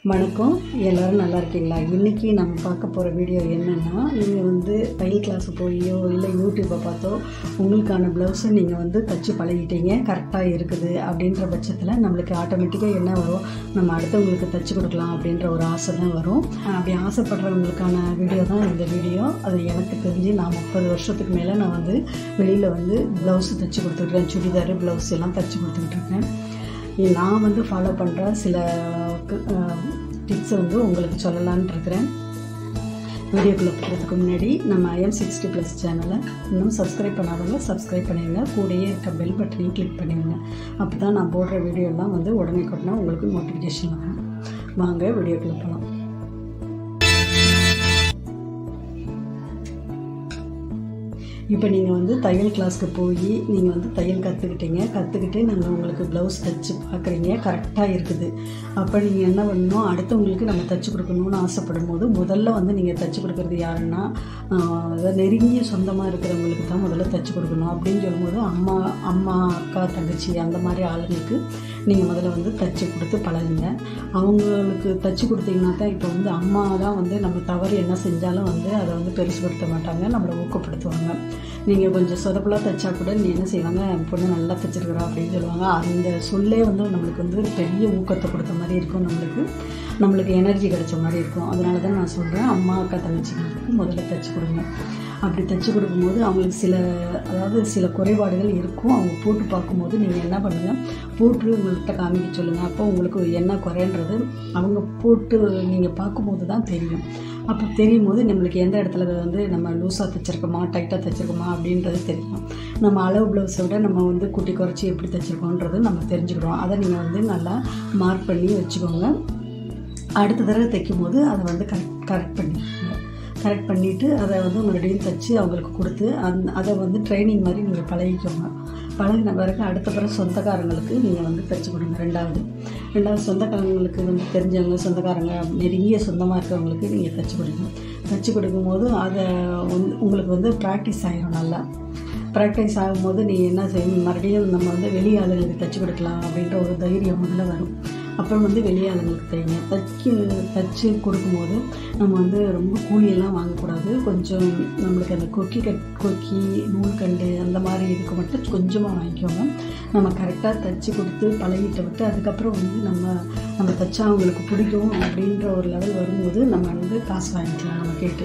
வணக்கம் எல்லோரும் நல்லா இருக்கீங்களா இன்றைக்கி நம்ம பார்க்க போகிற வீடியோ என்னென்னா நீங்கள் வந்து தையல் கிளாஸ் போயோ இல்லை யூடியூப்பை பார்த்தோ உங்களுக்கான ப்ளவுஸை நீங்கள் வந்து தச்சு பழகிட்டீங்க கரெக்டாக இருக்குது அப்படின்ற பட்சத்தில் நம்மளுக்கு ஆட்டோமேட்டிக்காக என்ன வரும் நம்ம அடுத்தவங்களுக்கு தச்சு கொடுக்கலாம் அப்படின்ற ஒரு ஆசை தான் வரும் அப்படி ஆசைப்படுறவங்களுக்கான வீடியோ தான் இந்த வீடியோ அது எனக்கு தெரிஞ்சு நான் முப்பது வருஷத்துக்கு மேலே நான் வந்து வெளியில் வந்து ப்ளவுஸு தைச்சி கொடுத்துருக்கேன் சுடிதாரு ப்ளவுஸ் எல்லாம் தைச்சி கொடுத்துக்கிட்டு இருக்கேன் நான் வந்து ஃபாலோ பண்ணுற சில டிப்ஸை வந்து உங்களுக்கு சொல்லலான்ட்டு இருக்கிறேன் வீடியோக்குள்ளே போகிறதுக்கு முன்னாடி நம்ம ஐஎம் சிக்ஸ்டி ப்ளஸ் சேனலை இன்னும் சப்ஸ்கிரைப் பண்ணாதவங்க சப்ஸ்கிரைப் பண்ணிடுங்க கூடயே இருக்க பெல் பட்டனையும் கிளிக் பண்ணிடுங்க அப்போ தான் நான் போடுற வீடியோலாம் வந்து உடனே கொட்டினா உங்களுக்கு நோட்டிஃபிகேஷன் வரும் வாங்க வீடியோக்குள்ளே போகலாம் இப்போ நீங்கள் வந்து தையல் கிளாஸ்க்கு போய் நீங்கள் வந்து தையல் கற்றுக்கிட்டீங்க கற்றுக்கிட்டு நாங்கள் உங்களுக்கு ப்ளவுஸ் தைச்சி பார்க்குறீங்க கரெக்டாக இருக்குது அப்போ நீங்கள் என்ன பண்ணணும் அடுத்தவங்களுக்கு நம்ம தைச்சி கொடுக்கணும்னு ஆசைப்படும் போது முதல்ல வந்து நீங்கள் தைச்சி கொடுக்குறது யாருன்னா அதாவது நெருங்கிய சொந்தமாக இருக்கிறவங்களுக்கு தான் முதல்ல தைச்சி கொடுக்கணும் அப்படின்னு சொல்லும்போது அம்மா அம்மா அக்கா தங்கச்சி அந்த மாதிரி ஆளுங்களுக்கு நீங்கள் முதல்ல வந்து தைச்சி கொடுத்து பழகுங்க அவங்களுக்கு தைச்சி கொடுத்தீங்கன்னா தான் இப்போ வந்து அம்மா தான் வந்து நம்ம தவறு என்ன செஞ்சாலும் வந்து அதை வந்து பெருசுபடுத்த மாட்டாங்க நம்மளை ஊக்கப்படுத்துவாங்க நீங்கள் கொஞ்சம் சொதப்பலாக தைச்சா கூட நீ என்ன செய்வாங்க என் பொண்ணு நல்லா தைச்சிருக்கிறா அப்படின்னு சொல்லுவாங்க அந்த சொல்லே வந்து நம்மளுக்கு வந்து ஒரு பெரிய ஊக்கத்தை கொடுத்த மாதிரி இருக்கும் நம்மளுக்கு நம்மளுக்கு எனர்ஜி கிடைச்ச மாதிரி இருக்கும் அதனால தான் நான் சொல்கிறேன் அம்மா அக்கா தங்கச்சிங்களுக்கு முதல்ல தைச்சி கொடுங்க அப்படி தைச்சி கொடுக்கும்போது அவங்களுக்கு சில அதாவது சில குறைபாடுகள் இருக்கும் அவங்க போட்டு பார்க்கும்போது நீங்கள் என்ன பண்ணுங்கள் போட்டு உங்கள்கிட்ட காமிக்க சொல்லுங்கள் அப்போ உங்களுக்கு என்ன குறைன்றது அவங்க போட்டு நீங்கள் பார்க்கும்போது தான் தெரியும் அப்போ தெரியும் போது நம்மளுக்கு எந்த இடத்துல வந்து நம்ம லூஸாக தைச்சிருக்கோமா டைட்டாக தைச்சிருக்கோமா அப்படின்றது தெரியும் நம்ம அளவு ப்ளவுஸை விட நம்ம வந்து குட்டி குறைச்சி எப்படி தைச்சிருக்கோன்றது நம்ம தெரிஞ்சுக்கிடுவோம் அதை நீங்கள் வந்து நல்லா மார்க் பண்ணி வச்சுக்கோங்க அடுத்த தடவை தைக்கும் போது அதை வந்து கரெக்ட் கரெக்ட் பண்ணிக்கோங்க கரெக்ட் பண்ணிவிட்டு அதை வந்து மறுபடியும் தைச்சி அவங்களுக்கு கொடுத்து அந் அதை வந்து ட்ரைனிங் மாதிரி நீங்கள் பழகிக்கோங்க பழகின பிறகு அடுத்த பிறகு சொந்தக்காரங்களுக்கு நீங்கள் வந்து தைச்சி கொடுங்க ரெண்டாவது ரெண்டாவது சொந்தக்காரங்களுக்கு வந்து தெரிஞ்சவங்க சொந்தக்காரங்க நெருங்கிய சொந்தமாக இருக்கிறவங்களுக்கு நீங்கள் தைச்சி கொடுங்க தைச்சி கொடுக்கும்போது அதை வந்து உங்களுக்கு வந்து ப்ராக்டிஸ் ஆகிரும் நல்லா ப்ராக்டிஸ் ஆகும்போது நீ என்ன செய்யணும் மறுபடியும் நம்ம வந்து வெளி ஆளுங்களுக்கு தைச்சி கொடுக்கலாம் அப்படின்ற ஒரு தைரியம் முதல்ல வரும் அப்புறம் வந்து வெளியாளுங்களுக்கு தைங்க தைக்க தைச்சி கொடுக்கும்போது நம்ம வந்து ரொம்ப கூலியெல்லாம் வாங்கக்கூடாது கொஞ்சம் நம்மளுக்கு அந்த கொக்கி கட் கொக்கி நூல்கண்டு அந்த மாதிரி இதுக்கு மட்டும் கொஞ்சமாக வாங்கிக்கோங்க நம்ம கரெக்டாக தைச்சி கொடுத்து பழகிட்ட விட்டு அதுக்கப்புறம் வந்து நம்ம நம்ம தைச்சா அவங்களுக்கு பிடிக்கும் அப்படின்ற ஒரு லெவல் வரும்போது நம்ம வந்து காசு வாங்கிக்கலாம் நம்ம கேட்டு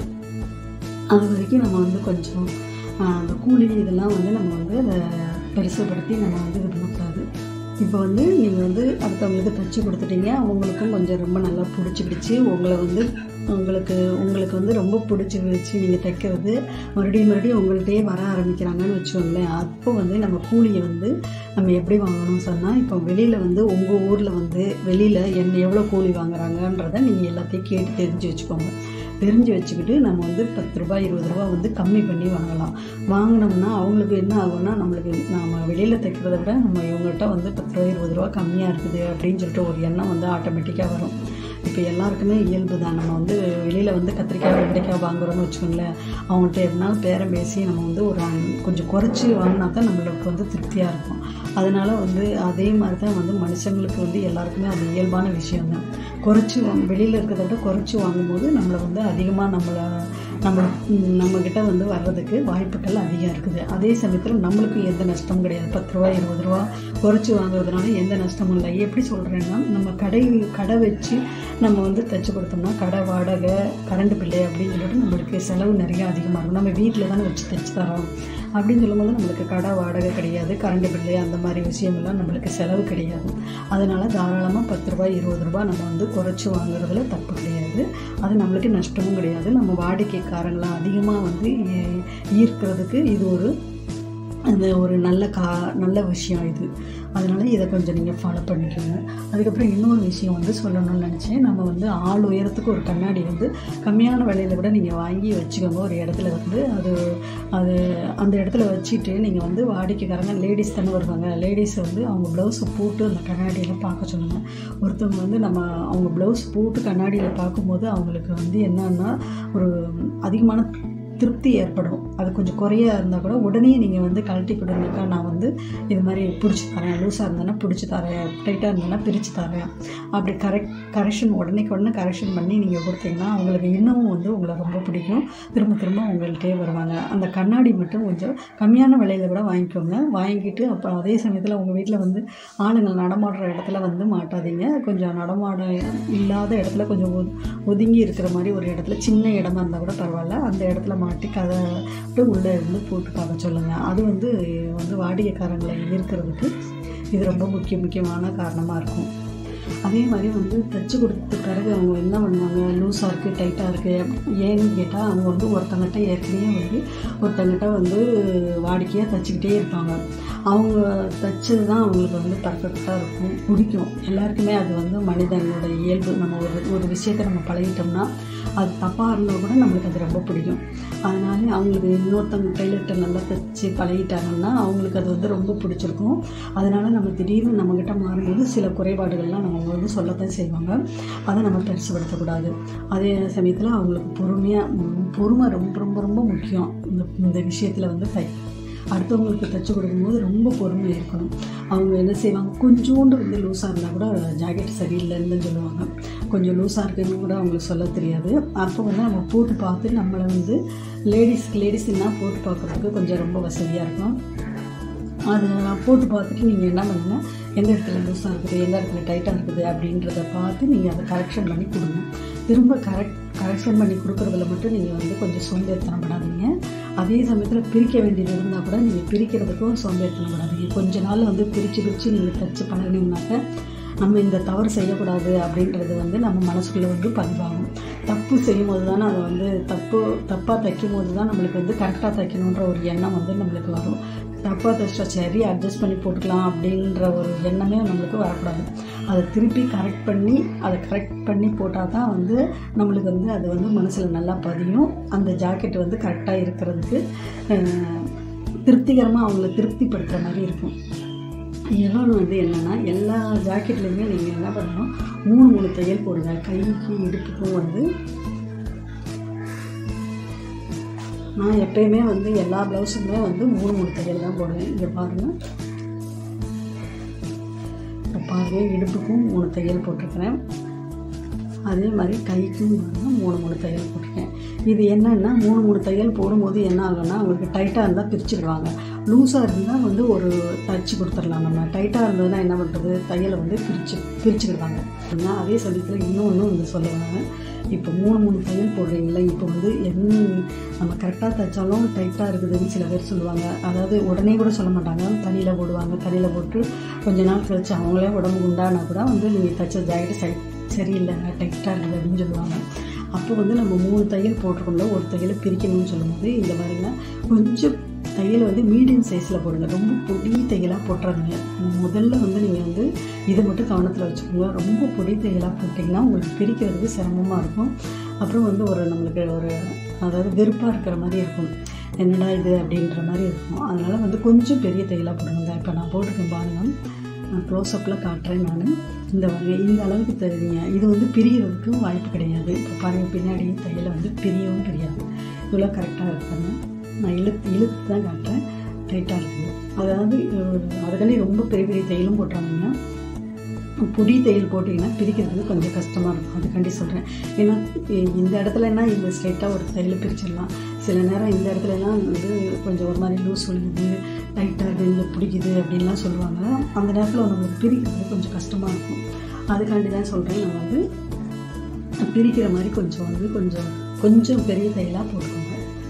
அது வரைக்கும் நம்ம வந்து கொஞ்சம் அந்த கூலி இதெல்லாம் வந்து நம்ம வந்து அதை பெருசுப்படுத்தி நம்ம வந்து இது பண்ணக்கூடாது இப்போ வந்து நீங்கள் வந்து அடுத்தவங்களுக்கு தைச்சி கொடுத்துட்டீங்க அவங்களுக்கும் கொஞ்சம் ரொம்ப நல்லா பிடிச்சிக்கிடுச்சு உங்களை வந்து உங்களுக்கு உங்களுக்கு வந்து ரொம்ப பிடிச்சி வச்சு நீங்கள் தைக்கிறது மறுபடியும் மறுபடியும் உங்கள்கிட்டயே வர ஆரம்பிக்கிறாங்கன்னு வச்சுக்கோங்களேன் அப்போ வந்து நம்ம கூலியை வந்து நம்ம எப்படி வாங்கணும்னு சொன்னால் இப்போ வெளியில் வந்து உங்கள் ஊரில் வந்து வெளியில் என்ன எவ்வளோ கூலி வாங்குறாங்கன்றதை நீங்கள் எல்லாத்தையும் கேட்டு தெரிஞ்சு வச்சுக்கோங்க தெரிஞ்சு வச்சுக்கிட்டு நம்ம வந்து பத்து ரூபாய் இருபது ரூபா வந்து கம்மி பண்ணி வாங்கலாம் வாங்கினோம்னா அவங்களுக்கு என்ன ஆகும்னா நம்மளுக்கு நம்ம வெளியில் தைக்கிறத விட நம்ம இவங்ககிட்ட வந்து பத்து ரூபா இருபது ரூபா கம்மியாக இருக்குது அப்படின்னு சொல்லிட்டு ஒரு எண்ணம் வந்து ஆட்டோமேட்டிக்காக வரும் இப்போ எல்லாருக்குமே இயல்பு தான் நம்ம வந்து வெளியில் வந்து கத்திரிக்காய் வெண்டைக்காய் வாங்குறோம்னு வச்சுக்கோங்களேன் அவங்கள்ட்ட எதனாலும் பேரம் பேசி நம்ம வந்து ஒரு கொஞ்சம் குறைச்சி வாங்கினா தான் நம்மளுக்கு வந்து திருப்தியாக இருக்கும் அதனால் வந்து அதே மாதிரி தான் வந்து மனுஷங்களுக்கு வந்து எல்லாருக்குமே அது இயல்பான விஷயம் தான் குறைச்சி வெளியில் இருக்கிறத விட குறைச்சி வாங்கும்போது நம்மளை வந்து அதிகமாக நம்மளை நம்ம நம்மக்கிட்ட வந்து வர்றதுக்கு வாய்ப்புகள் அதிகம் இருக்குது அதே சமயத்தில் நம்மளுக்கு எந்த நஷ்டமும் கிடையாது பத்து ரூபா இருபது ரூபா குறைச்சி வாங்குறதுனால எந்த நஷ்டமும் இல்லை எப்படி சொல்கிறேன்னா நம்ம கடை கடை வச்சு நம்ம வந்து தைச்சி கொடுத்தோம்னா கடை வாடகை கரண்ட் பில்லு அப்படின்னு சொல்லிட்டு நம்மளுக்கு செலவு நிறைய அதிகமாக இருக்கும் நம்ம வீட்டில் தானே வச்சு தைச்சி தரோம் அப்படின்னு சொல்லும்போது நம்மளுக்கு கடை வாடகை கிடையாது கரண்ட் பில்லு அந்த மாதிரி விஷயமெல்லாம் நம்மளுக்கு செலவு கிடையாது அதனால் தாராளமாக பத்து ரூபாய் இருபது ரூபாய் நம்ம வந்து குறைச்சி வாங்குறதுல தப்பு கிடையாது அது நம்மளுக்கு நஷ்டமும் கிடையாது நம்ம வாடிக்கைக்காரங்களாம் அதிகமாக வந்து ஈர்க்கிறதுக்கு இது ஒரு அந்த ஒரு நல்ல கா நல்ல விஷயம் இது அதனால் இதை கொஞ்சம் நீங்கள் ஃபாலோ பண்ணிக்கோங்க அதுக்கப்புறம் இன்னொரு விஷயம் வந்து சொல்லணும்னு நினச்சேன் நம்ம வந்து ஆள் உயரத்துக்கு ஒரு கண்ணாடி வந்து கம்மியான விலையில் கூட நீங்கள் வாங்கி வச்சுக்கோங்க ஒரு இடத்துல வந்து அது அது அந்த இடத்துல வச்சுட்டு நீங்கள் வந்து வாடிக்கைக்காரங்க லேடிஸ் தானே வருவாங்க லேடிஸை வந்து அவங்க ப்ளவுஸை போட்டு அந்த கண்ணாடியில் பார்க்க சொல்லுங்கள் ஒருத்தவங்க வந்து நம்ம அவங்க ப்ளவுஸ் போட்டு கண்ணாடியில் பார்க்கும்போது அவங்களுக்கு வந்து என்னன்னா ஒரு அதிகமான திருப்தி ஏற்படும் அது கொஞ்சம் குறையா இருந்தால் கூட உடனே நீங்கள் வந்து கழட்டி கொடுங்கக்கா நான் வந்து இது மாதிரி பிடிச்சி தரேன் லூஸாக இருந்தேன்னா பிடிச்சி தரேன் டைட்டாக இருந்தேன்னா பிரித்து தரேன் அப்படி கரெக்ட் கரெக்ஷன் உடனேக்கு உடனே கரெக்ஷன் பண்ணி நீங்கள் கொடுத்தீங்கன்னா அவங்களுக்கு இன்னமும் வந்து உங்களை ரொம்ப பிடிக்கும் திரும்ப திரும்ப உங்கள்கிட்டயே வருவாங்க அந்த கண்ணாடி மட்டும் கொஞ்சம் கம்மியான விலையில கூட வாங்கிக்கோங்க வாங்கிட்டு அப்புறம் அதே சமயத்தில் உங்கள் வீட்டில் வந்து ஆளுங்கள் நடமாடுற இடத்துல வந்து மாட்டாதீங்க கொஞ்சம் நடமாட இல்லாத இடத்துல கொஞ்சம் ஒது- ஒதுங்கி இருக்கிற மாதிரி ஒரு இடத்துல சின்ன இடமா இருந்தால் கூட பரவாயில்ல அந்த இடத்துல மாட்டி கதை விட்டு உள்ளே இருந்து போட்டு பார்க்க சொல்லுங்கள் அது வந்து வந்து வாடிக்கைக்காரங்களை ஈர்க்கிறதுக்கு இது ரொம்ப முக்கிய முக்கியமான காரணமாக இருக்கும் அதே மாதிரி வந்து தைச்சி கொடுத்த பிறகு அவங்க என்ன பண்ணுவாங்க லூஸாக இருக்குது டைட்டாக இருக்குது ஏன்னு கேட்டால் அவங்க வந்து ஒருத்தங்கிட்ட ஏற்கனவே வந்து ஒருத்தங்கிட்ட வந்து வாடிக்கையாக தைச்சிக்கிட்டே இருப்பாங்க அவங்க தைச்சது தான் அவங்களுக்கு வந்து பர்ஃபெக்டாக இருக்கும் பிடிக்கும் எல்லாருக்குமே அது வந்து மனிதனோட இயல்பு நம்ம ஒரு ஒரு விஷயத்தை நம்ம பழகிட்டோம்னா அது தப்பாக இருந்தால் கூட நம்மளுக்கு அது ரொம்ப பிடிக்கும் அதனால அவங்களுக்கு இன்னொருத்தவங்க டெய்லர்கிட்ட நல்லா தைச்சி பழகிட்டாங்கன்னா அவங்களுக்கு அது வந்து ரொம்ப பிடிச்சிருக்கும் அதனால நம்ம திடீர்னு நம்மக்கிட்ட மாறும்போது சில குறைபாடுகள்லாம் நம்ம வந்து சொல்லத்தான் செய்வாங்க அதை நம்ம பெருசுபடுத்தக்கூடாது அதே சமயத்தில் அவங்களுக்கு பொறுமையாக பொறுமை ரொம்ப ரொம்ப ரொம்ப முக்கியம் இந்த இந்த விஷயத்தில் வந்து தை அடுத்தவங்களுக்கு தைச்சி கொடுக்கும்போது ரொம்ப பொறுமை இருக்கணும் அவங்க என்ன செய்வாங்க கொஞ்சோண்டு வந்து லூஸாக இருந்தால் கூட ஜாக்கெட் சரியில்லைன்னு சொல்லுவாங்க கொஞ்சம் லூஸாக இருக்குன்னு கூட அவங்களுக்கு சொல்ல தெரியாது அப்போ வந்து நம்ம போட்டு பார்த்து நம்மளை வந்து லேடிஸ்க்கு லேடிஸ்னா போட்டு பார்க்குறதுக்கு கொஞ்சம் ரொம்ப வசதியாக இருக்கும் அது போட்டு பார்த்துட்டு நீங்கள் என்ன பண்ணுங்க எந்த இடத்துல லூஸாக இருக்குது எந்த இடத்துல டைட்டாக இருக்குது அப்படின்றத பார்த்து நீங்கள் அதை கரெக்ஷன் பண்ணி கொடுங்க திரும்ப கரெக்ட் கரெக்ஷன் பண்ணி கொடுக்குறதுல மட்டும் நீங்கள் வந்து கொஞ்சம் சோம்பேறித்தனப்படாதீங்க அதே சமயத்தில் பிரிக்க வேண்டியது இருந்தால் கூட நீங்கள் பிரிக்கிறதுக்கும் சோம்பேறித்தனப்படாதீங்க கொஞ்ச நாள் வந்து பிரித்து பிரித்து நீங்கள் தைச்சு பழகினீங்கனாக்க நம்ம இந்த தவறு செய்யக்கூடாது அப்படின்றது வந்து நம்ம மனசுக்குள்ளே வந்து பதிவாகும் தப்பு செய்யும் போது தானே அதை வந்து தப்பு தப்பாக தைக்கும் போது தான் நம்மளுக்கு வந்து கரெக்டாக தைக்கணுன்ற ஒரு எண்ணம் வந்து நம்மளுக்கு வரும் தப்பாக தைச்சா சரி அட்ஜஸ்ட் பண்ணி போட்டுக்கலாம் அப்படின்ற ஒரு எண்ணமே நம்மளுக்கு வரக்கூடாது அதை திருப்பி கரெக்ட் பண்ணி அதை கரெக்ட் பண்ணி போட்டால் தான் வந்து நம்மளுக்கு வந்து அது வந்து மனசில் நல்லா பதியும் அந்த ஜாக்கெட் வந்து கரெக்டாக இருக்கிறதுக்கு அஹ், திருப்திகரமாக அவங்கள திருப்திப்படுத்துகிற மாதிரி இருக்கும் இன்னொன்று வந்து என்னென்னா எல்லா ஜாக்கெட்லேயுமே நீங்கள் என்ன பண்ணணும் மூணு மூணு தையல் போடுங்க கைக்கு இடுப்புக்கும் வந்து நான் எப்பயுமே வந்து எல்லா ப்ளவுஸுக்குமே வந்து மூணு மூணு தையல் தான் போடுவேன் இங்கே பாருங்கள் இப்போ பாருங்க இடுப்புக்கும் மூணு தையல் போட்டிருக்கிறேன் அதே மாதிரி கைக்கும் பாருங்க மூணு மூணு தையல் போட்டிருக்கேன் இது என்னன்னா மூணு மூணு தையல் போடும்போது என்ன ஆகும்னா அவங்களுக்கு டைட்டாக இருந்தால் பிரிச்சுடுவாங்க லூஸாக இருந்தால் வந்து ஒரு தச்சு கொடுத்துடலாம் நம்ம டைட்டாக இருந்ததுன்னா என்ன பண்ணுறது தையலை வந்து பிரித்து பிரிச்சுக்கிடுவாங்க ஏன்னா அதே சமயத்தில் இன்னொன்று வந்து சொல்லுவாங்க இப்போ மூணு மூணு தையல் போடுறீங்களா இப்போ வந்து என்ன நம்ம கரெக்டாக தைச்சாலும் டைட்டாக இருக்குதுன்னு சில பேர் சொல்லுவாங்க அதாவது உடனே கூட சொல்ல மாட்டாங்க தண்ணியில் போடுவாங்க தண்ணியில் போட்டு கொஞ்ச நாள் கழிச்சு அவங்களே உடம்பு குண்டானா கூட வந்து நீங்கள் தைச்ச ஜாக்கெட் சரி சரியில்லைங்க டைட்டாக இருக்குது அப்படின்னு சொல்லுவாங்க அப்போ வந்து நம்ம மூணு தையல் போட்டிருக்கோம்ல ஒரு தையலை பிரிக்கணும்னு சொல்லும்போது இந்த மாதிரிங்க கொஞ்சம் தையல் வந்து மீடியம் சைஸில் போடுங்க ரொம்ப பொடி தையலாக போட்டுறாதீங்க முதல்ல வந்து நீங்கள் வந்து இதை மட்டும் கவனத்தில் வச்சுக்கோங்க ரொம்ப பொடி தையலாக போட்டிங்கன்னா உங்களுக்கு பிரிக்கிறதுக்கு சிரமமாக இருக்கும் அப்புறம் வந்து ஒரு நம்மளுக்கு ஒரு அதாவது வெறுப்பாக இருக்கிற மாதிரி இருக்கும் என்னடா இது அப்படின்ற மாதிரி இருக்கும் அதனால் வந்து கொஞ்சம் பெரிய தையலாக போடுங்க இப்போ நான் போட்டிருக்கேன் பாருங்கள் நான் க்ளோஸ்அப்பில் காட்டுறேன் நான் இந்த வகை இந்த அளவுக்கு தெரியுங்க இது வந்து பிரியறதுக்கும் வாய்ப்பு கிடையாது இப்போ பாருங்கள் பின்னாடி தையலை வந்து பிரியவும் பிரியாது இவ்வளோ கரெக்டாக இருக்காங்க நான் இழுத்து இழுத்து தான் காட்டுறேன் டைட்டாக இருக்குது அதாவது அஹ், அதுக்காண்டி ரொம்ப பெரிய பெரிய தையலும் போட்டுறாங்க பொடி தையல் போட்டிங்கன்னா பிரிக்கிறதுக்கு கொஞ்சம் கஷ்டமாக இருக்கும் அதுக்காண்டி சொல்கிறேன் ஏன்னா இ- இந்த இடத்துலனா இந்த ஸ்ட்ரைட்டாக ஒரு தையல் பிரிச்சிடலாம் சில நேரம் இந்த இடத்துலலாம் வந்து கொஞ்சம் ஒரு மாதிரி லூஸ் விழுகுது டைட்டாக இல்லை பிடிக்குது அப்படின்லாம் சொல்லுவாங்க அந்த நேரத்தில் நம்மளுக்கு பிரிக்கிறது கொஞ்சம் கஷ்டமாக இருக்கும் அதுக்காண்டி தான் சொல்கிறேன் நான் வந்து பிரிக்கிற மாதிரி கொஞ்சம் வந்து கொஞ்சம் கொஞ்சம் பெரிய தையலாக போட்டுக்கோங்க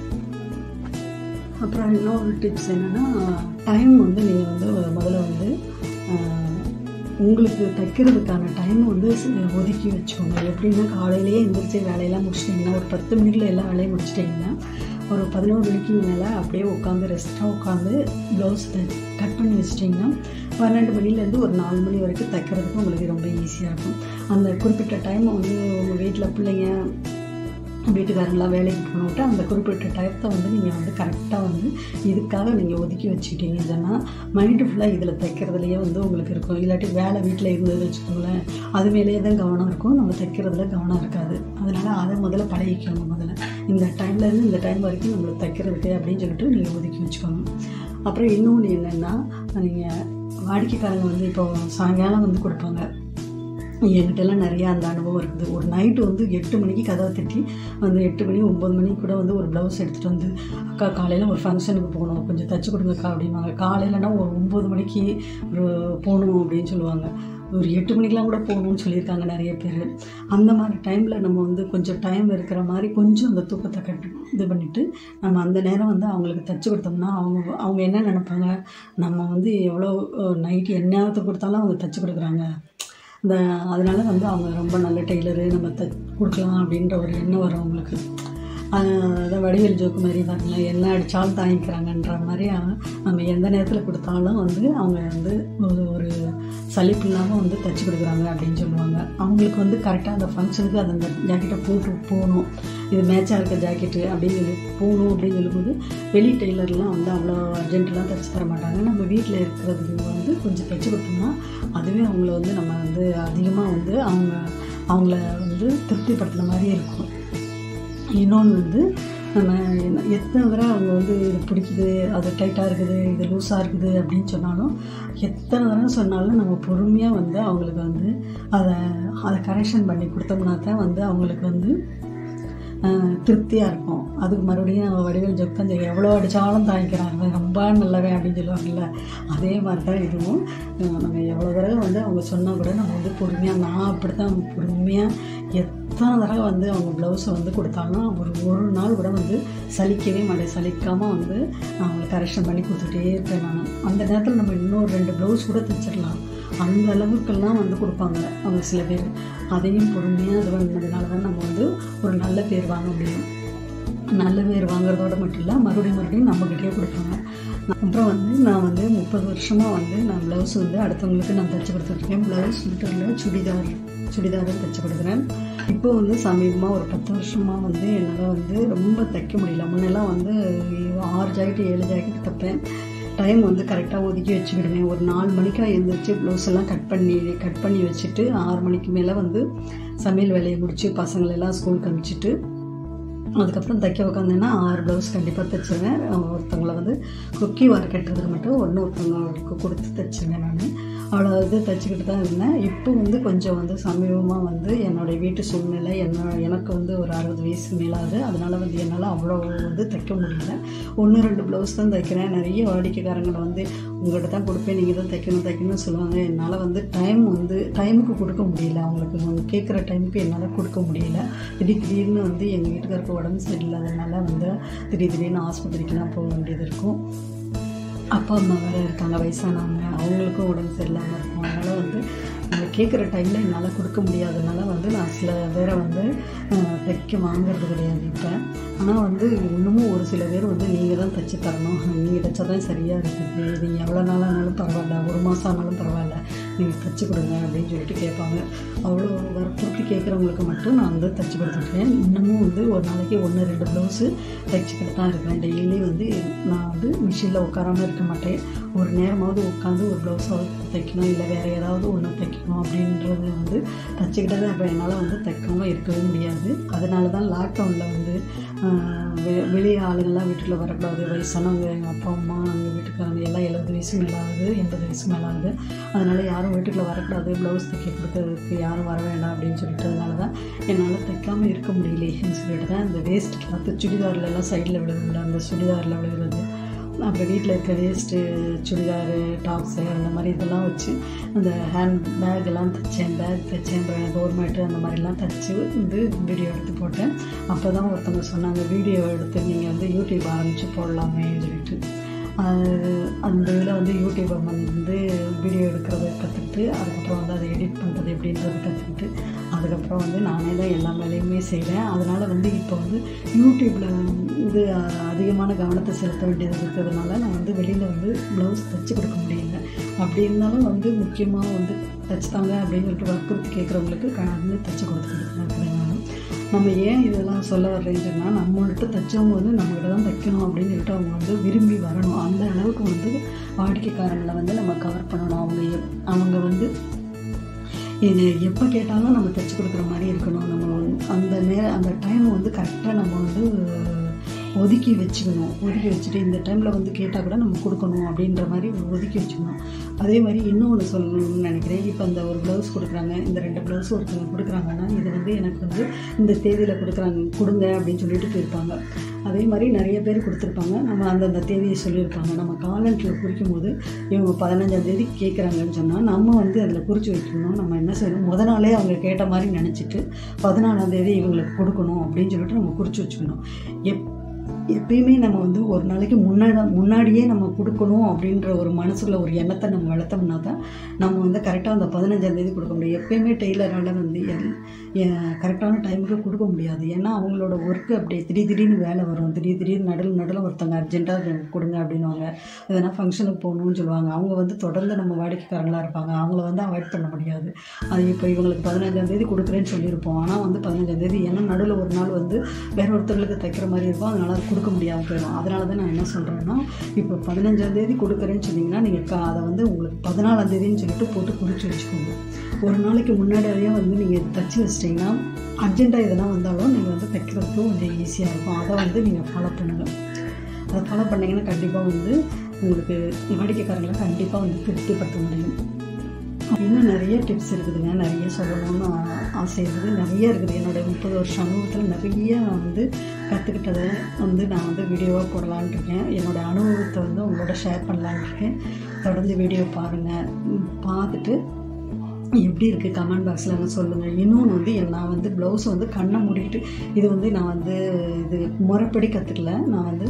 அப்புறம் இன்னொரு டிப்ஸ் என்னென்னா டைம் வந்து நீங்கள் வந்து முதல்ல வந்து ஆஹ், உங்களுக்கு தைக்கிறதுக்கான டைம் வந்து சி- ஒதுக்கி வச்சுக்கோங்க எப்படின்னா காலையிலேயே எந்திரிச்சு வேலையெல்லாம் முடிச்சிட்டிங்கன்னா ஒரு பத்து மணிக்குள்ள எல்லா வேலையும் முடிச்சிட்டிங்கன்னா ஒரு பதினோரு மணிக்கு மேலே அப்படியே உட்காந்து ரெஸ்ட்டாக உட்காந்து ப்ளவுஸ் கட் பண்ணி வச்சிட்டிங்கன்னா பன்னெண்டு மணிலேருந்து ஒரு நாலு மணி வரைக்கும் தைக்கிறதுக்கு உங்களுக்கு ரொம்ப ஈஸியாக இருக்கும் அந்த குறிப்பிட்ட டைம் வந்து உங்கள் வீட்டில் பிள்ளைங்க வீட்டுக்காரங்களாம் வேலைக்கு போனவிட்டு அந்த குறிப்பிட்ட டயத்தை வந்து நீங்கள் வந்து கரெக்டாக வந்து இதுக்காக நீங்கள் ஒதுக்கி வச்சுக்கிட்டீங்கன்னு சொன்னால் மைண்டு ஃபுல்லாக இதில் தைக்கிறதுலையே வந்து உங்களுக்கு இருக்கும் இல்லாட்டி வேலை வீட்டில் இருந்ததுன்னு வச்சுக்கோங்களேன் அது மேலேயே தான் கவனம் இருக்கும் நம்ம தைக்கிறதுல கவனம் இருக்காது அதனால் அதை முதல்ல பழகிக்கணும் முதல்ல இந்த டைம்லேருந்து இந்த டைம் வரைக்கும் நம்மளுக்கு தைக்கிறதுக்கு அப்படின்னு சொல்லிட்டு நீங்கள் ஒதுக்கி வச்சுக்கணும் அப்புறம் இன்னொன்று என்னென்னா நீங்கள் வாடிக்கைக்காரங்க வந்து இப்போ சாயங்காலம் வந்து கொடுப்பாங்க என்கிட்டலாம் நிறையா அந்த அனுபவம் இருக்குது ஒரு நைட்டு வந்து எட்டு மணிக்கு கதவை தட்டி வந்து எட்டு மணி ஒம்பது மணிக்கு கூட வந்து ஒரு ப்ளவுஸ் எடுத்துகிட்டு வந்து அக்கா காலையில் ஒரு ஃபங்க்ஷனுக்கு போகணும் கொஞ்சம் தச்சு கொடுங்கக்கா அப்படிம்பாங்க காலையிலனா ஒரு ஒம்பது மணிக்கு ஒரு போகணும் அப்படின்னு சொல்லுவாங்க ஒரு எட்டு மணிக்கெலாம் கூட போகணும்னு சொல்லியிருக்காங்க நிறைய பேர் அந்த மாதிரி டைமில் நம்ம வந்து கொஞ்சம் டைம் இருக்கிற மாதிரி கொஞ்சம் அந்த தூக்கத்தை கட்டு இது பண்ணிவிட்டு நம்ம அந்த நேரம் வந்து அவங்களுக்கு தச்சு கொடுத்தோம்னா அவங்க அவங்க என்ன நினைப்பாங்க நம்ம வந்து எவ்வளோ நைட்டு என்ன கொடுத்தாலும் அவங்க தச்சு கொடுக்குறாங்க இந்த அதனால் வந்து அவங்க ரொம்ப நல்ல டெய்லரு நம்ம த கொடுக்கலாம் அப்படின்ற ஒரு எண்ணம் வரும் அவங்களுக்கு அதான் வடிவேல் ஜோக்கு மாதிரி பாருங்க என்ன அடித்தாலும் தாங்கிக்கிறாங்கன்ற மாதிரி நம்ம எந்த நேரத்தில் கொடுத்தாலும் வந்து அவங்க வந்து ஒரு ஒரு சலிப்பு இல்லாமல் வந்து தைச்சி கொடுக்குறாங்க அப்படின்னு சொல்லுவாங்க அவங்களுக்கு வந்து கரெக்டாக அந்த ஃபங்க்ஷனுக்கு அது அந்த ஜாக்கெட்டை போட்டு போகணும் இது மேட்சாக இருக்க ஜாக்கெட்டு அப்படின்னு சொல்லி போகணும் அப்படின்னு சொல்லும்போது வெளி டெய்லர்லாம் வந்து அவ்வளோ அர்ஜென்ட்லாம் தைச்சி தர மாட்டாங்க நம்ம வீட்டில் இருக்கிறதுக்கு வந்து கொஞ்சம் தைச்சி கொடுத்தோம்னா அதுவே அவங்கள வந்து நம்ம வந்து அதிகமாக வந்து அவங்க அவங்கள வந்து திருப்திப்படுத்துன மாதிரியே இருக்கும் இன்னொன்று வந்து நம்ம என்ன- எத்தனை தடவை அவங்க வந்து இது பிடிக்குது அது டைட்டாக இருக்குது இது லூஸாக இருக்குது அப்படின்னு சொன்னாலும் எத்தனை தடவை சொன்னாலும் நம்ம பொறுமையாக வந்து அவங்களுக்கு வந்து அதை அதை கரெக்ஷன் பண்ணி கொடுத்தோம்னா தான் வந்து அவங்களுக்கு வந்து திருப்தியாக இருக்கும் அதுக்கு மறுபடியும் அவன் வடிவேல் ஜோக் தான் செய்யும் எவ்வளோ அடித்தாலும் தாங்கிக்கிறாங்க ரொம்ப நல்லவன் அப்படின்னு சொல்லுவாங்கல்ல அதே மாதிரி தான் இதுவும் அஹ் நம்ம எவ்வளோ தடவை வந்து அவங்க சொன்னால் கூட நம்ம வந்து பொறுமையாக நான் அப்படி தான் பொறுமையாக எத்தனை தடவை வந்து அவங்க ப்ளவுஸை வந்து கொடுத்தாலும் ஒரு ஒரு நாள் கூட வந்து சலிக்கவே மாட்டேன் சலிக்காமல் வந்து நான் அவங்களுக்கு கரெக்ஷன் பண்ணி கொடுத்துட்டே இருப்பேன் நான் அந்த நேரத்தில் நம்ம இன்னொரு ரெண்டு ப்ளவுஸ் கூட தைச்சிடலாம் அந்த அளவுக்கெல்லாம் வந்து கொடுப்பாங்க அவங்க சில பேர் அதையும் பொறுமையாக இது பண்ணதுனால தான் நம்ம வந்து ஒரு நல்ல பேர் வாங்க முடியும் நல்ல பேர் வாங்குறதோட மட்டும் இல்லை மறுபடியும் மறுபடியும் நம்மக்கிட்டே கொடுப்பாங்க அப்புறம் வந்து நான் வந்து முப்பது வருஷமாக வந்து நான் ப்ளவுஸ் வந்து அடுத்தவங்களுக்கு நான் தைச்சி கொடுத்துட்ருக்கேன் ப்ளவுஸ் மட்டும் இல்லை சுடிதார் சுடிதாரும் தைச்சி கொடுக்குறேன் இப்போ வந்து சமீபமாக ஒரு பத்து வருஷமாக வந்து என்னால் வந்து ரொம்ப தைக்க முடியல முன்னெல்லாம் வந்து ஆறு ஜாக்கெட் ஏழு ஜாக்கெட் தைப்பேன் டைம் வந்து கரெக்டாக ஒதுக்கி வச்சுக்கிடுவேன் ஒரு நாலு மணிக்கா எழுந்திரிச்சு ப்ளவுஸ் எல்லாம் கட் பண்ணி கட் பண்ணி வச்சுட்டு ஆறு மணிக்கு மேலே வந்து சமையல் வேலையை முடித்து பசங்களெல்லாம் ஸ்கூலுக்கு அனுப்பிச்சிட்டு அதுக்கப்புறம் தைக்க உட்காந்தேன்னா ஆறு ப்ளவுஸ் கண்டிப்பாக தைச்சிருவேன் ஒருத்தவங்களை வந்து குக்கி வார் கட்டுறதுக்கு மட்டும் ஒன்று ஒருத்தவங்களுக்கு கொடுத்து தைச்சிருவேன் நான் அவ்வளோ இது தைச்சிக்கிட்டு தான் இருந்தேன் இப்போ வந்து கொஞ்சம் வந்து சமீபமாக வந்து என்னுடைய வீட்டு சூழ்நிலை என்ன எனக்கு வந்து ஒரு அறுபது வயசு மேலாகுது அதனால் வந்து என்னால் அவ்வளோ வந்து தைக்க முடியல ஒன்று ரெண்டு ப்ளவுஸ் தான் தைக்கிறேன் நிறைய வாடிக்கைக்காரங்களை வந்து உங்கள்கிட்ட தான் கொடுப்பேன் நீங்கள் தான் தைக்கணும் தைக்கணும்னு சொல்லுவாங்க என்னால் வந்து டைம் வந்து டைமுக்கு கொடுக்க முடியல அவங்களுக்கு அவங்க கேட்குற டைமுக்கு என்னால் கொடுக்க முடியல திடீர் திடீர்னு வந்து எங்கள் வீட்டுக்காருக்கு உடம்பு சரியில்லாதனால வந்து திடீர் திடீர்னு ஆஸ்பத்திரிக்கெலாம் போக வேண்டியது இருக்கும் அப்பா அம்மா வேறு இருக்காங்க வயசானவங்க அவங்களுக்கும் உடம்பு சரியில்லாமல் இருக்கும் அதனால் வந்து அவங்க கேட்குற டைமில் என்னால் கொடுக்க முடியாதனால வந்து நான் சில பேரை வந்து அஹ், தைக்க வாங்குறது கிடையாது இப்போ ஆனால் வந்து இன்னமும் ஒரு சில பேர் வந்து நீங்கள் தான் தைச்சி தரணும் நீங்கள் தைச்சா தான் சரியாக இருக்குது நீங்கள் எவ்வளோ நாள் ஆனாலும் பரவாயில்ல ஒரு மாதம் ஆனாலும் பரவாயில்ல நீங்கள் தைச்சி கொடுங்க அப்படின்னு சொல்லிட்டு கேட்பாங்க அவ்வளோ வற்புறுத்தி கேட்குறவங்களுக்கு மட்டும் நான் வந்து தைச்சி கொடுத்துருக்கேன் இன்னமும் வந்து ஒரு நாளைக்கு ஒன்று ரெண்டு ப்ளவுஸு தைச்சிக்கிட்டு தான் இருக்கேன் டெய்லி வந்து நான் வந்து மிஷினில் உட்காராம இருக்க மாட்டேன் ஒரு நேரமாவது உட்காந்து ஒரு ப்ளவுஸாவது தைக்கணும் இல்லை வேறு ஏதாவது ஒன்று தைக்கணும் அப்படின்றது வந்து தைச்சிக்கிட்டே தான் இப்போ என்னால் வந்து தைக்காமல் இருக்கவே முடியாது அதனால தான் லாக்டவுனில் வந்து ஆஹ், வெ- வெளியே ஆளுங்கள்லாம் வீட்டுக்குள்ள வரக்கூடாது வயசானவங்க எங்கள் அப்பா அம்மா எங்கள் வீட்டுக்காரங்க எல்லாம் எழுபது வயசு மேலே ஆகுது எண்பது வயசு மேலே ஆகுது அதனால் யாரும் வீட்டுக்குள்ள வரக்கூடாது ப்ளவுஸ் தைக்க கொடுக்கறதுக்கு யாரும் வர வேண்டாம் அப்படின்னு சொல்லிட்டு அதனால தான் என்னால் தைக்காமல் இருக்க முடியலையேன்னு சொல்லிட்டு தான் இந்த வேஸ்ட் கிளாத்து சுடிதார்ல எல்லாம் சைடில் விழுகும்ல அந்த சுடிதாரில் விழுகிறது அப்புறம் வீட்டில் இருக்க வேஸ்ட்டு சுடிதாரு டாப்ஸு அந்த மாதிரி இதெல்லாம் வச்சு அந்த ஹேண்ட் பேக் எல்லாம் தைச்சேன் பேக் தைச்சேன் அப்புறம் டோர்மேட்டு அந்த மாதிரிலாம் தைச்சி வந்து வீடியோ எடுத்து போட்டேன் அப்போ தான் ஒருத்தவங்க சொன்னாங்க வீடியோ எடுத்து நீங்கள் வந்து யூடியூப் ஆரம்பித்து போடலாமேன்னு சொல்லிட்டு அது- அந்த இதில் வந்து யூடியூப்பை வந்து வீடியோ எடுக்கிறத கற்றுக்கிட்டு அதுக்கப்புறம் வந்து அதை எடிட் பண்ணுறது எப்படின்றத கற்றுக்கிட்டு அதுக்கப்புறம் வந்து நானே தான் எல்லா வேலையுமே செய்கிறேன் அதனால் வந்து இப்போ வந்து யூடியூப்பில் வந்து அஹ், அதிகமான கவனத்தை செலுத்த வேண்டியது இருக்கிறதுனால நான் வந்து வெளியில் வந்து ப்ளவுஸ் தைச்சி கொடுக்க முடியல அப்படி இருந்தாலும் வந்து முக்கியமாக வந்து தைச்சித்தாங்க அப்படின்னு சொல்லிட்டு வற்புறுத்தி கேட்குறவங்களுக்கு வந்து தைச்சி கொடுத்துக்கிட்டு தான் இருக்கிறேன் நான் நம்ம ஏன் இதெல்லாம் சொல்ல வர்றேன்னு சொன்னால் நம்மள்ட்ட தைச்சவங்க வந்து நம்மகிட்ட தான் தைக்கணும் அப்படின்னு சொல்லிட்டு அவங்க வந்து விரும்பி வரணும் அந்த அளவுக்கு வந்து வாடிக்கைக்காரங்களை வந்து நம்ம கவர் பண்ணணும் அவங்க எப் அவங்க வந்து இது எப்போ கேட்டாலும் நம்ம தைச்சி கொடுக்குற மாதிரி இருக்கணும் நம்ம வந்து அந்த நே அந்த டைம் வந்து கரெக்டாக நம்ம வந்து ஒதுக்கி வச்சுக்கணும் ஒதுக்கி வச்சுட்டு இந்த டைமில் வந்து கேட்டால் கூட நம்ம கொடுக்கணும் அப்படின்ற மாதிரி ஒதுக்கி வச்சுக்கணும் அதே மாதிரி இன்னொன்று சொல்லணும்னு நினைக்கிறேன் இப்போ அந்த ஒரு ப்ளவுஸ் கொடுக்குறாங்க இந்த ரெண்டு ப்ளவுஸ் ஒருத்தவங்க கொடுக்குறாங்கன்னா இது வந்து எனக்கு வந்து இந்த தேதியில் கொடுக்குறாங்க கொடுங்க அப்படின்னு சொல்லிட்டு போயிருப்பாங்க அதே மாதிரி நிறைய பேர் கொடுத்துருப்பாங்க நம்ம அந்தந்த தேதியை சொல்லியிருப்பாங்க நம்ம காலண்டில் குறிக்கும் போது இவங்க பதினஞ்சாம் தேதி கேட்குறாங்கன்னு சொன்னால் நம்ம வந்து அதில் குறித்து வைக்கணும் நம்ம என்ன செய்யணும் முத நாளே அவங்க கேட்ட மாதிரி நினச்சிட்டு பதினாலாம் தேதி இவங்களுக்கு கொடுக்கணும் அப்படின்னு சொல்லிட்டு நம்ம குறித்து வச்சுக்கணும் எப் எப்பயுமே நம்ம வந்து ஒரு நாளைக்கு முன்னாடி முன்னாடியே நம்ம கொடுக்கணும் அப்படின்ற ஒரு மனசுல ஒரு எண்ணத்தை நம்ம வளர்த்தோம்னா தான் நம்ம வந்து கரெக்டாக அந்த பதினஞ்சாம் தேதி கொடுக்க முடியும் எப்பயுமே டெய்லரால் வந்து கரெக்டான டைமுக்கு கொடுக்க முடியாது ஏன்னா அவங்களோட ஒர்க்கு அப்படியே திடீர் திடீர்னு வேலை வரும் திடீர் திடீர்னு நடுவில் நடுவில் ஒருத்தவங்க அர்ஜென்ட்டாக கொடுங்க அப்படின்வாங்க எதனா ஃபங்க்ஷனுக்கு போகணும்னு சொல்லுவாங்க அவங்க வந்து தொடர்ந்து நம்ம வாடிக்கைக்காரங்களாக இருப்பாங்க அவங்கள வந்து அவாய்ட் பண்ண முடியாது அது இப்போ இவங்களுக்கு பதினஞ்சாம் தேதி கொடுக்குறேன்னு சொல்லியிருப்போம் ஆனால் வந்து பதினஞ்சாம் தேதி ஏன்னா நடுவில் ஒரு நாள் வந்து வேற ஒருத்தவங்களுக்கு தைக்கிற மாதிரி இருக்கும் அதனால அது கொடுக்க முடியாமல் போயிடும் அதனால தான் நான் என்ன சொல்கிறேன்னா இப்போ பதினஞ்சாம் தேதி கொடுக்குறேன்னு சொன்னீங்கன்னா நீங்கள் க அதை வந்து உங்களுக்கு பதினாலாம் தேதின்னு சொல்லிட்டு போட்டு குறித்து வச்சுக்கோங்க ஒரு நாளைக்கு முன்னாடியே வந்து நீங்கள் தச்சு வச்சிட்டிங்கன்னா அர்ஜென்ட்டாக எதனா வந்தாலும் நீங்கள் வந்து தைக்கிறதுக்கு கொஞ்சம் ஈஸியாக இருக்கும் அதை வந்து நீங்கள் ஃபாலோ பண்ணுங்கள் அதை ஃபாலோ பண்ணிங்கன்னா கண்டிப்பாக வந்து உங்களுக்கு வாடிக்கைக்காரங்களை கண்டிப்பாக வந்து திருப்திப்படுத்த முடியும் இன்னும் நிறைய டிப்ஸ் இருக்குதுங்க நிறைய சொல்லணும்னு ஆ- ஆசை இருக்குது நிறைய இருக்குது என்னுடைய முப்பது வருஷம் அனுபவத்தில் நிறைய நான் வந்து கற்றுக்கிட்டதை வந்து நான் வந்து வீடியோவாக போடலான்னு இருக்கேன் என்னோடய அனுபவத்தை வந்து உங்களோட ஷேர் பண்ணலான்னு இருக்கேன் தொடர்ந்து வீடியோ பாருங்கள் ம், பார்த்துட்டு எப்படி இருக்குது கமெண்ட் பாக்ஸில் வந்து சொல்லுங்கள் இன்னொன்று வந்து என் நான் வந்து ப்ளவுஸ் வந்து கண்ணை மூடிட்டு இது வந்து நான் வந்து இது முறைப்படி கற்றுக்கல நான் வந்து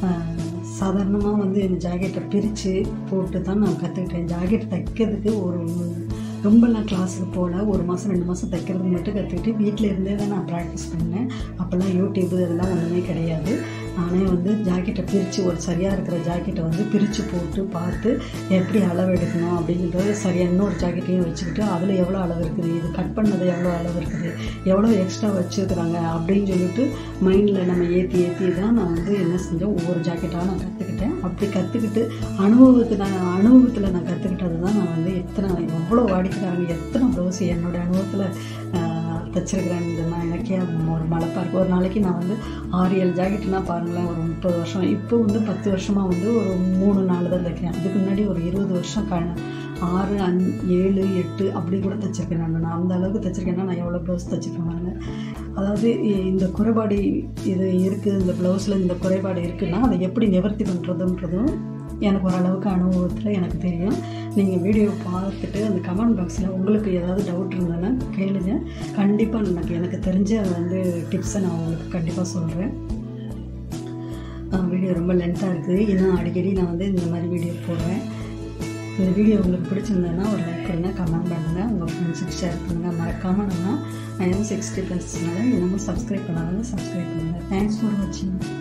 சாதாரணமாக வந்து இந்த ஜாக்கெட்டை பிரித்து போட்டு தான் நான் கற்றுக்கிட்டேன் ஜாக்கெட் தைக்கிறதுக்கு ஒரு ரொம்பலாம் கிளாஸுக்கு போகல ஒரு மாதம் ரெண்டு மாதம் தைக்கிறதுக்கு மட்டும் கற்றுக்கிட்டு வீட்டில் இருந்தே தான் நான் ப்ராக்டிஸ் பண்ணேன் அப்போல்லாம் யூடியூப் இதெல்லாம் ஒன்றுமே கிடையாது நானே வந்து ஜாக்கெட்டை பிரித்து ஒரு சரியாக இருக்கிற ஜாக்கெட்டை வந்து பிரித்து போட்டு பார்த்து எப்படி அளவு எடுக்கணும் அப்படிங்கிறது சரியாக இன்னொரு ஜாக்கெட்டையும் வச்சுக்கிட்டு அதில் எவ்வளோ அளவு இருக்குது இது கட் பண்ணது எவ்வளோ அளவு இருக்குது எவ்வளோ எக்ஸ்ட்ரா வச்சுருக்குறாங்க அப்படின்னு சொல்லிட்டு மைண்டில் நம்ம ஏற்றி ஏற்றி தான் நான் வந்து என்ன செஞ்சேன் ஒவ்வொரு ஜாக்கெட்டாக நான் கற்றுக்கிட்டேன் அப்படி கற்றுக்கிட்டு அனுபவத்தை நான் அனுபவத்தில் நான் கற்றுக்கிட்டது தான் நான் வந்து எத்தனை எவ்வளோ வாடிக்கைக்காரங்க எத்தனை ப்ளவுஸ் என்னோட அனுபவத்தில் தைச்சிருக்கிறேன் நான் எனக்கே ஒரு மலைப்பாக இருக்குது ஒரு நாளைக்கு நான் வந்து ஆறு ஏழு ஜாக்கெட்னா பாருங்களேன் ஒரு முப்பது வருஷம் இப்போ வந்து பத்து வருஷமாக வந்து ஒரு மூணு நாலு தான் தைக்கிறேன் அதுக்கு முன்னாடி ஒரு இருபது வருஷம் க ஆறு அஞ் ஏழு எட்டு அப்படி கூட தைச்சிருக்கேன் நான் நான் அந்த அளவுக்கு தைச்சிருக்கேன்னா நான் எவ்வளோ ப்ளவுஸ் தைச்சிருக்கேன் பாருங்க அதாவது இ- இந்த குறைபாடு இது இருக்குது இந்த ப்ளவுஸில் இந்த குறைபாடு இருக்குன்னா அதை எப்படி நிவர்த்தி பண்ணுறதுன்றதும் எனக்கு ஓரளவுக்கு அனுபவத்தில் எனக்கு தெரியும் நீங்கள் வீடியோ பார்த்துட்டு அந்த கமெண்ட் பாக்ஸில் உங்களுக்கு ஏதாவது டவுட் இருந்ததுன்னா கேளுங்க கண்டிப்பாக எனக்கு எனக்கு தெரிஞ்ச வந்து டிப்ஸை நான் உங்களுக்கு கண்டிப்பாக சொல்கிறேன் வீடியோ ரொம்ப லென்த்தாக இருக்குது இன்னும் அடிக்கடி நான் வந்து இந்த மாதிரி வீடியோ போடுறேன் இந்த வீடியோ உங்களுக்கு பிடிச்சிருந்ததுன்னா ஒரு லைக் கொடுங்க கமெண்ட் பண்ணுங்கள் உங்கள் ஃப்ரெண்ட்ஸுக்கு ஷேர் பண்ணுங்கள் மறக்காமல் நம்ம நைன் சிக்ஸ்டி ப்ளஸ்னால இன்னமும் சப்ஸ்கிரைப் பண்ணாதவங்க சப்ஸ்கிரைப் பண்ணுங்கள் தேங்க்ஸ் ஃபார் வாட்சிங்